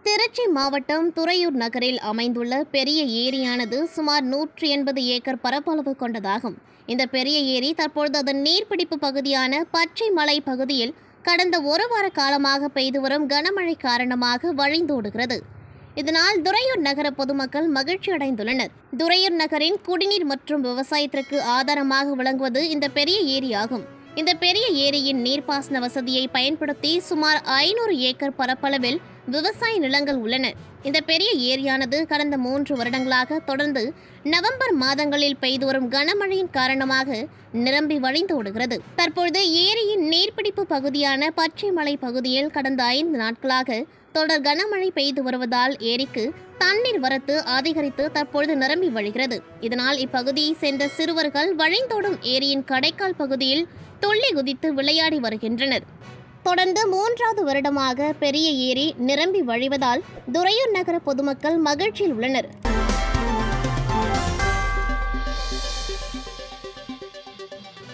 திருச்சி மாவட்டம் துறையூர் நகரில் அமைந்துள்ள பெரிய ஏரியானது சுமார் நூற்றி எண்பது ஏக்கர் பரப்பளவு கொண்டதாகும் இந்த பெரிய ஏரி தற்பொழுது அதன் நீர்பிடிப்பு பகுதியான பச்சை மலை பகுதியில் கடந்த ஒரு வார காலமாக பெய்து வரும் கனமழை காரணமாக வழிந்தோடுகிறது இதனால் துறையூர் நகர பொதுமக்கள் மகிழ்ச்சி அடைந்துள்ளனர் துறையூர் நகரின் குடிநீர் மற்றும் விவசாயத்திற்கு ஆதாரமாக விளங்குவது இந்த பெரிய ஏரி ஆகும் இந்த பெரிய ஏரியின் நீர்ப்பாசன வசதியை பயன்படுத்தி சுமார் ஐநூறு ஏக்கர் பரப்பளவில் விவசாய நிலங்கள் உள்ளன இந்த பெரிய ஏரியானது கடந்த மூன்று வருடங்களாக தொடர்ந்து நவம்பர் மாதங்களில் பெய்து வரும் கனமழையின் காரணமாக நிரம்பி வழிந்தோடுகிறது தற்பொழுது ஏரியின் நீர்பிடிப்பு பகுதியான பச்சைமலை பகுதியில் கடந்த ஐந்து நாட்களாக தொடர் கனமழை பெய்து வருவதால் ஏரிக்கு தண்ணீர் வரத்து அதிகரித்து தற்பொழுது நிரம்பி வழிகிறது இதனால் இப்பகுதியை சேர்ந்த சிறுவர்கள் வழிந்தோடும் ஏரியின் கடைக்கால் பகுதியில் துள்ளி குதித்து விளையாடி வருகின்றனர் தொடர்ந்து மூன்றாவது வருடமாக பெரிய ஏரி நிரம்பி வழிவதால் துறையூர் நகர பொதுமக்கள் மகிழ்ச்சியில் உள்ளனர்